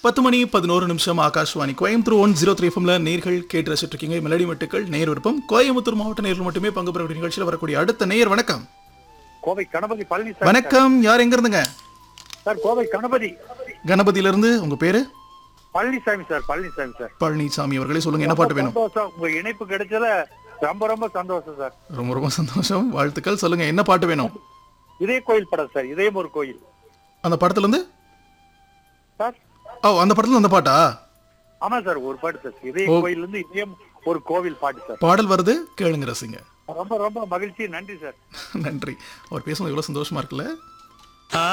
பத்து மணி பதினோரு நிமிஷம் Akashvani Coimbatore one zero three எஃப்எம்ல நேர்கள் கேட்டு ரசிட்டு இருக்கீங்க மெலடி மட்டுக்கள் நேர் விருப்பம் கோயம்புத்தூர் மாவட்ட நேரில் மட்டுமே பங்கு பெறக்கூடிய நிகழ்ச்சியில் வரக்கூடிய அடுத்த நேயர் வணக்கம் கோவை கணபதி பழனிசாமி வணக்கம் யார் எங்க இருந்துங்க சார் கோவை கணபதி கணபதியில இருந்து உங்க பேரு பழனிசாமி சார் பழனிசாமி சார் பழனிசாமி அவர்களே சொல்லுங்க என்ன பாட்டு வேணும் சந்தோஷம் உங்க இணைப்பு கிடைச்சல ரொம்ப ரொம்ப சந்தோஷம் சார் ரொம்ப ரொம்ப சந்தோஷம் வாழ்த்துக்கள் சொல்லுங்க என்ன பாட்டு வேணும் இதே கோயில் படம் சார் இதயம் ஒரு கோயில் அந்த படத்துல இருந்து சார் ஓ அந்த படத்துல அந்த பாட்டா ஆமா சார் ஒரு பாட்டு சார் இதே ஓ. கோயில் இருந்து இதயம் ஒரு கோவில் பாட்டு சார் பாடல் வருது கேளுங்க ரசிங்க ரொம்ப ரொம்ப மகிழ்ச்சி நன்றி சார் நன்றி அவர் பேசுனது எவ்வளவு சந்தோஷமா இருக்குல்ல